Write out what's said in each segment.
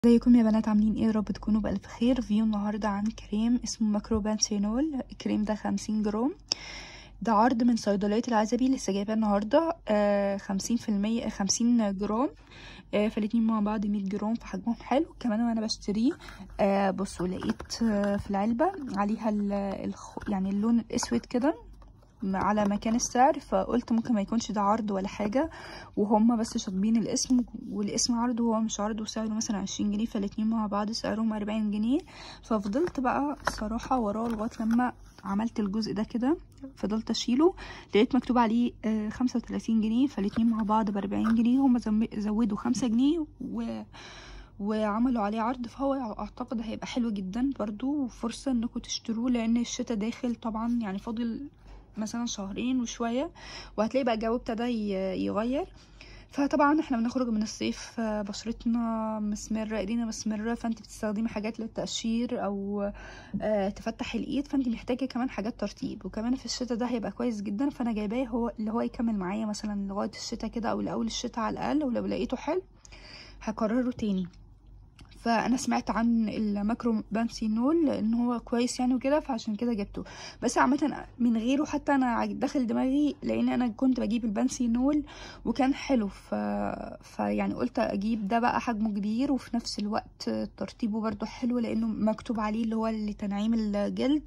ازيكم يا بنات عاملين ايه يا رب تكونوا بألف خير فيديو النهارده عن كريم اسمه ماكرو بانسينول الكريم ده خمسين جرام ده عرض من صيدلية العزبي لسه جايباه النهارده خمسين في المية خمسين جرام آه فالاتنين مع بعض مية جرام فحجمهم حلو كمان وانا بشتريه آه بصوا لقيت آه في العلبة عليها الخ... يعني اللون الاسود كده على مكان السعر فقلت ممكن ما يكونش ده عرض ولا حاجة وهم بس شاطبين الاسم والاسم عرض وهو مش عرض وسعره مثلا عشرين جنيه فالاتنين مع بعض سعرهم أربعين جنيه ففضلت بقى الصراحة وراه لغاية لما عملت الجزء ده كده فضلت اشيله لقيت مكتوب عليه خمسة وتلاتين جنيه فالاتنين مع بعض بأربعين جنيه هم زودوا خمسة جنيه و وعملوا عليه عرض فهو اعتقد هيبقى حلو جدا برضو وفرصة انكم تشتروه لان الشتا داخل طبعا يعني فاضل مثلا شهرين وشوية وهتلاقي بقى الجو ابتدى يغير فطبعا احنا بنخرج من الصيف بشرتنا مسمرة ايدينا مسمرة فانت بتستخدمي حاجات للتقشير او اه تفتح الايد فانت محتاجة كمان حاجات ترطيب وكمان في الشتا ده هيبقى كويس جدا فانا جايباه هو اللي هو يكمل معايا مثلا لغاية الشتا كده او لاول الشتا على الاقل ولو لقيته حلو هكرره تاني فانا سمعت عن الماكرو بانسينول ان هو كويس يعني وكده فعشان كده جبته بس عامه من غيره حتى انا داخل دماغي لان انا كنت بجيب البانسينول وكان حلو ف... فيعني قلت اجيب ده بقى حجمه كبير وفي نفس الوقت ترطيبه برضو حلو لانه مكتوب عليه اللي هو لتنعيم الجلد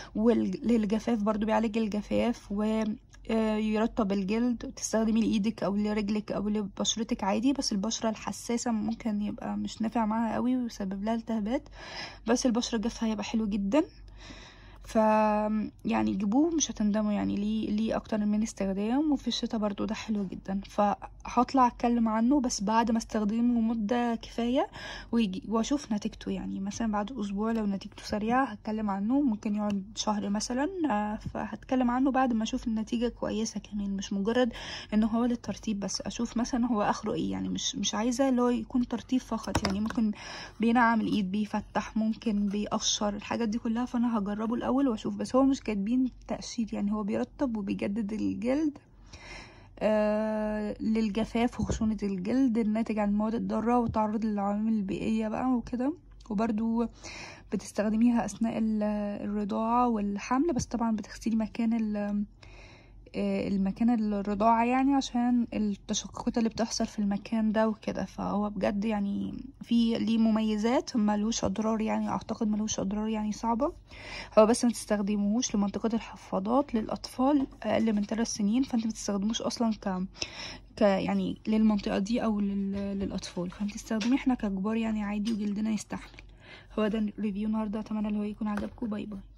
وللجفاف برضو بيعالج الجفاف و يرطب الجلد تستخدمي لايدك او لرجلك او لبشرتك عادي بس البشره الحساسه ممكن يبقى مش نافع معاها قوي ويسبب لها التهابات بس البشره الجافه هيبقى حلو جدا ف يعني جيبوه مش هتندموا يعني ليه ليه اكتر من استخدام وفي الشتا برضو ده حلو جدا فهطلع اتكلم عنه بس بعد ما استخدمه مده كفايه واشوف نتيجته يعني مثلا بعد اسبوع لو نتيجته سريعه هتكلم عنه ممكن يقعد شهر مثلا فهتكلم عنه بعد ما اشوف النتيجه كويسه كمان مش مجرد ان هو للترطيب بس اشوف مثلا هو اخره ايه يعني مش مش عايزه اللي هو يكون ترطيب فقط يعني ممكن بينعم الايد بيفتح ممكن بيقشر الحاجات دي كلها فانا هجربه الاول واشوف بس هو مش كاتبين تقشير يعني هو بيرطب وبيجدد الجلد آه للجفاف وخشونة الجلد الناتج عن المواد الضارة والتعرض للعوامل البيئية بقى وكده وبرده بتستخدميها أثناء الرضاعة والحمل بس طبعا بتغسلي مكان المكان الرضاعة يعني عشان التشققات اللي بتحصل في المكان ده وكده فهو بجد يعني في ليه مميزات ملوش اضرار يعني اعتقد ملوش اضرار يعني صعبة هو بس ما تستخدموهوش لمنطقة الحفاضات للاطفال اقل من 3 سنين فانت ما تستخدموش اصلا ك ك يعني للمنطقة دي او لل... للاطفال فانت تستخدميه احنا ككبار يعني عادي وجلدنا يستحمل هو ده الريفيو النهارده اتمنى اللي هو يكون عجبكم باي باي